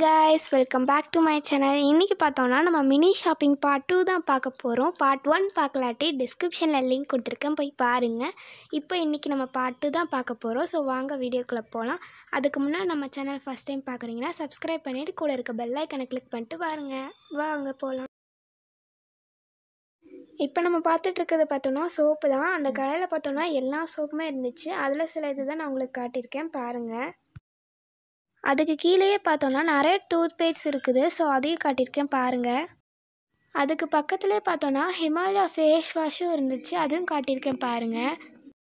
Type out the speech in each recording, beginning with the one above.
guys welcome back to my channel இன்றைக்கி பார்த்தோன்னா நம்ம மினி ஷாப்பிங் பார்ட் டூ தான் பார்க்க போகிறோம் பார்ட் ஒன் பார்க்கலாட்டி டிஸ்கிரிப்ஷனில் லிங்க் கொடுத்துருக்கேன் போய் பாருங்கள் இப்போ இன்றைக்கி நம்ம பார்ட் டூ தான் பார்க்க போகிறோம் ஸோ வாங்க வீடியோக்குள்ளே போகலாம் அதுக்கு முன்னாடி நம்ம சேனல் ஃபஸ்ட் டைம் பார்க்குறீங்கன்னா சப்ஸ்கிரைப் பண்ணிவிட்டு கூட இருக்க பெல் ஐக்கனை கிளிக் பண்ணிட்டு பாருங்கள் வாங்க போகலாம் இப்போ நம்ம பார்த்துட்டு இருக்கிறது பார்த்தோன்னா சோப்பு தான் அந்த கடையில் பார்த்தோன்னா எல்லா சோப்புமே இருந்துச்சு அதில் சில இது தான் நான் உங்களுக்கு காட்டியிருக்கேன் பாருங்கள் அதுக்கு கீழேயே பார்த்தோன்னா நிறைய டூத் பேஸ்ட் இருக்குது ஸோ அதையும் காட்டியிருக்கேன் பாருங்கள் அதுக்கு பக்கத்துலேயே பார்த்தோன்னா ஹிமாலயா ஃபேஸ் வாஷும் இருந்துச்சு அதுவும் காட்டியிருக்கேன் பாருங்கள்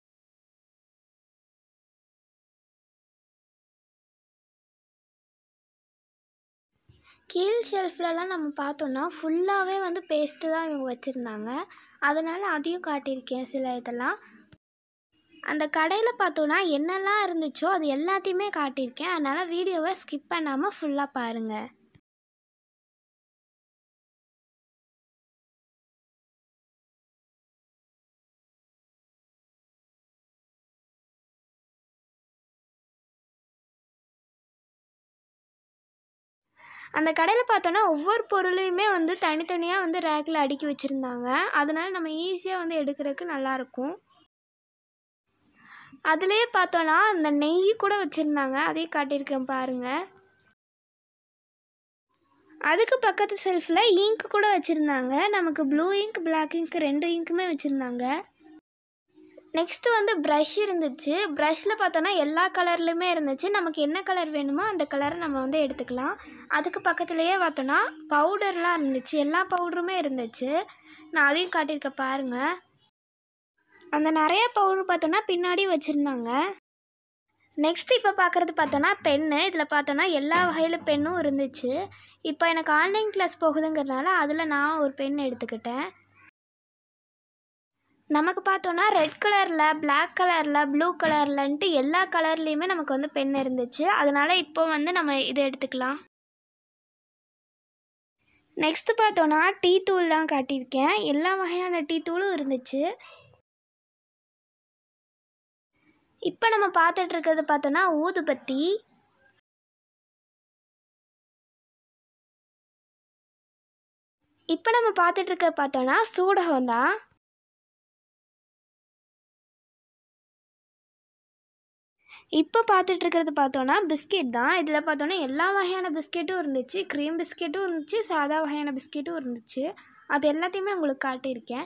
கீழ் ஷெல்ஃப்லலாம் நம்ம பார்த்தோன்னா ஃபுல்லாகவே வந்து பேஸ்ட்டு தான் இவங்க வச்சுருந்தாங்க அதனால் அதையும் காட்டியிருக்கேன் சில இதெல்லாம் அந்த கடையில் பார்த்தோன்னா என்னெல்லாம் இருந்துச்சோ அது எல்லாத்தையுமே காட்டியிருக்கேன் அதனால் வீடியோவை ஸ்கிப் பண்ணாமல் ஃபுல்லாக பாருங்கள் அந்த கடையில் பார்த்தோன்னா ஒவ்வொரு பொருளையுமே வந்து தனித்தனியாக வந்து ரேக்கில் அடுக்கி வச்சுருந்தாங்க அதனால் நம்ம ஈஸியாக வந்து எடுக்கிறதுக்கு நல்லாயிருக்கும் அதுலேயே பார்த்தோன்னா அந்த நெய் கூட வச்சுருந்தாங்க அதையும் காட்டியிருக்கேன் பாருங்கள் அதுக்கு பக்கத்து செல்ஃபில் இங்க் கூட வச்சுருந்தாங்க நமக்கு ப்ளூ இங்க் பிளாக் இங்க் ரெண்டு இங்க்குமே வச்சுருந்தாங்க நெக்ஸ்ட்டு வந்து ப்ரஷ் இருந்துச்சு ப்ரஷ்ஷில் பார்த்தோன்னா எல்லா கலர்லையுமே இருந்துச்சு நமக்கு என்ன கலர் வேணுமோ அந்த கலரை நம்ம வந்து எடுத்துக்கலாம் அதுக்கு பக்கத்துலேயே பார்த்தோன்னா பவுடர்லாம் இருந்துச்சு எல்லா பவுடருமே இருந்துச்சு நான் அதையும் காட்டியிருக்கேன் பாருங்கள் அந்த நிறைய பவுடர் பார்த்தோன்னா பின்னாடி வச்சுருந்தாங்க நெக்ஸ்ட் இப்போ பார்க்குறது பார்த்தோன்னா பென்னு இதில் பார்த்தோன்னா எல்லா வகையில் பென்னும் இருந்துச்சு இப்போ எனக்கு ஆன்லைன் கிளாஸ் போகுதுங்கிறதுனால அதில் நான் ஒரு பென் எடுத்துக்கிட்டேன் நமக்கு பார்த்தோன்னா ரெட் கலரில் பிளாக் கலரில் ப்ளூ கலர்லன்ட்டு எல்லா கலர்லேயுமே நமக்கு வந்து பென் இருந்துச்சு அதனால் இப்போ வந்து நம்ம இதை எடுத்துக்கலாம் நெக்ஸ்ட்டு பார்த்தோன்னா டீ தூள் தான் காட்டியிருக்கேன் எல்லா வகையான டீ தூளும் இருந்துச்சு இப்போ நம்ம பார்த்துட்டு இருக்கிறது பார்த்தோன்னா ஊதுபத்தி இப்போ நம்ம பார்த்துட்டு இருக்க பார்த்தோன்னா சூடகம் தான் இப்போ பார்த்துட்டு இருக்கிறது பார்த்தோன்னா பிஸ்கெட் தான் இதில் பார்த்தோன்னா எல்லா வகையான பிஸ்கெட்டும் இருந்துச்சு க்ரீம் பிஸ்கெட்டும் இருந்துச்சு சாதா வகையான பிஸ்கெட்டும் இருந்துச்சு அது எல்லாத்தையுமே உங்களுக்கு காட்டியிருக்கேன்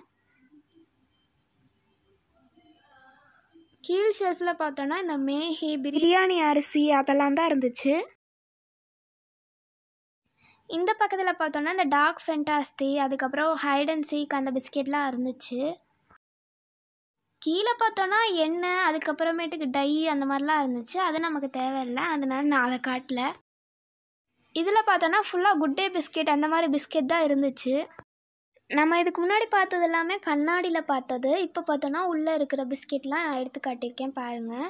கீழ் ஷெல்ஃபில் பார்த்தோன்னா இந்த மேகி பிரியாணி அரிசி அதெல்லாம் தான் இருந்துச்சு இந்த பக்கத்தில் பார்த்தோன்னா இந்த டார்க் ஃபென்டாஸ்தி அதுக்கப்புறம் ஹைட் அண்ட் சீக் அந்த பிஸ்கெட்லாம் இருந்துச்சு கீழே பார்த்தோன்னா எண்ணெய் அதுக்கப்புறமேட்டுக்கு டை அந்த மாதிரிலாம் இருந்துச்சு அது நமக்கு தேவையில்லை அதனால நான் அதை காட்டல இதில் பார்த்தோன்னா ஃபுல்லாக குட் டே பிஸ்கெட் அந்த மாதிரி பிஸ்கெட் தான் இருந்துச்சு நம்ம இதுக்கு முன்னாடி பார்த்தது எல்லாமே கண்ணாடியில் பார்த்தது இப்போ பார்த்தோன்னா உள்ளே இருக்கிற பிஸ்கெட்லாம் நான் எடுத்து காட்டியிருக்கேன் பாருங்கள்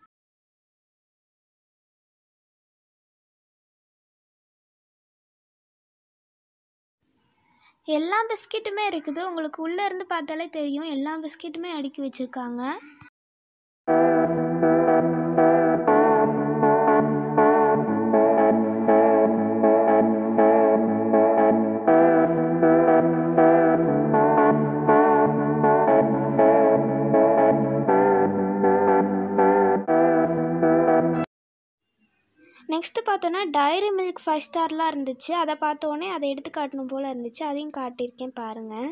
எல்லா பிஸ்கெட்டுமே இருக்குது உங்களுக்கு உள்ளே இருந்து பார்த்தாலே தெரியும் எல்லா பிஸ்கெட்டுமே அடுக்கி வச்சுருக்காங்க நெக்ஸ்ட்டு பார்த்தோன்னா டைரி மில்க் ஃபைவ் ஸ்டார்லாம் இருந்துச்சு அதை பார்த்தோன்னே அதை எடுத்து காட்டணும் போல் இருந்துச்சு அதையும் காட்டியிருக்கேன் பாருங்கள்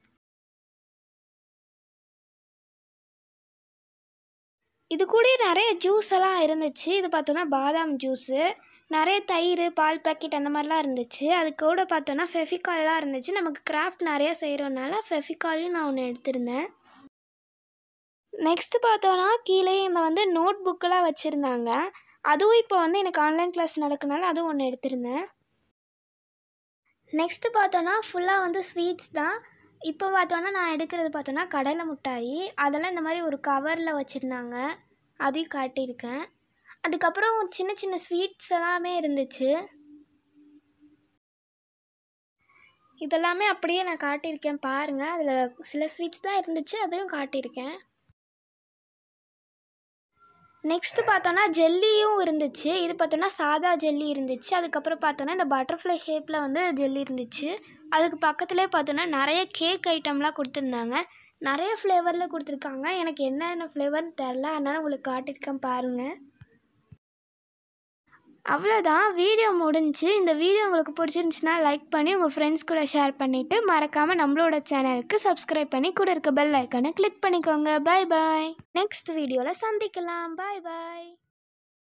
இது கூட நிறைய ஜூஸ் எல்லாம் இருந்துச்சு இது பார்த்தோன்னா பாதாம் ஜூஸு நிறைய தயிர் பால் பாக்கெட் அந்த மாதிரிலாம் இருந்துச்சு அது கூட பார்த்தோன்னா ஃபெஃபிகால்லாம் இருந்துச்சு நமக்கு கிராஃப்ட் நிறையா செய்கிறோனால ஃபெஃபிகாலையும் நான் ஒன்று எடுத்திருந்தேன் நெக்ஸ்ட்டு பார்த்தோன்னா கீழே இந்த வந்து நோட் புக்கெல்லாம் வச்சுருந்தாங்க அதுவும் இப்போ வந்து எனக்கு ஆன்லைன் கிளாஸ் நடக்கனால அதுவும் ஒன்று எடுத்திருந்தேன் நெக்ஸ்ட்டு பார்த்தோன்னா ஃபுல்லாக வந்து ஸ்வீட்ஸ் தான் இப்போ பார்த்தோன்னா நான் எடுக்கிறது பார்த்தோன்னா கடலை மிட்டாயி அதெல்லாம் இந்த மாதிரி ஒரு கவரில் வச்சுருந்தாங்க அதையும் காட்டியிருக்கேன் அதுக்கப்புறம் சின்ன சின்ன ஸ்வீட்ஸ் எல்லாமே இருந்துச்சு இதெல்லாமே அப்படியே நான் காட்டியிருக்கேன் பாருங்கள் அதில் சில ஸ்வீட்ஸ் தான் இருந்துச்சு அதையும் காட்டியிருக்கேன் நெக்ஸ்ட்டு பார்த்தோன்னா ஜெல்லியும் இருந்துச்சு இது பார்த்தோன்னா சாதா ஜெல்லி இருந்துச்சு அதுக்கப்புறம் பார்த்தோன்னா இந்த பட்டர்ஃப்ளை ஷேப்பில் வந்து ஜெல்லி இருந்துச்சு அதுக்கு பக்கத்துலேயே பார்த்தோன்னா நிறைய கேக் ஐட்டம்லாம் கொடுத்துருந்தாங்க நிறைய ஃப்ளேவரில் கொடுத்துருக்காங்க எனக்கு என்னென்ன ஃப்ளேவர்னு தெரில அதனால் உங்களுக்கு காட்டியிருக்கேன் பாருங்கள் அவ்வளோதான் வீடியோ முடிஞ்சு இந்த வீடியோ உங்களுக்கு பிடிச்சிருந்துச்சுன்னா லைக் பண்ணி உங்கள் ஃப்ரெண்ட்ஸ் கூட ஷேர் பண்ணிவிட்டு மறக்காமல் நம்மளோட சேனலுக்கு சப்ஸ்கிரைப் பண்ணி கூட இருக்க பெல் ஐக்கானை கிளிக் பண்ணிக்கோங்க பாய் பாய் நெக்ஸ்ட் வீடியோவில் சந்திக்கலாம் பாய் பாய்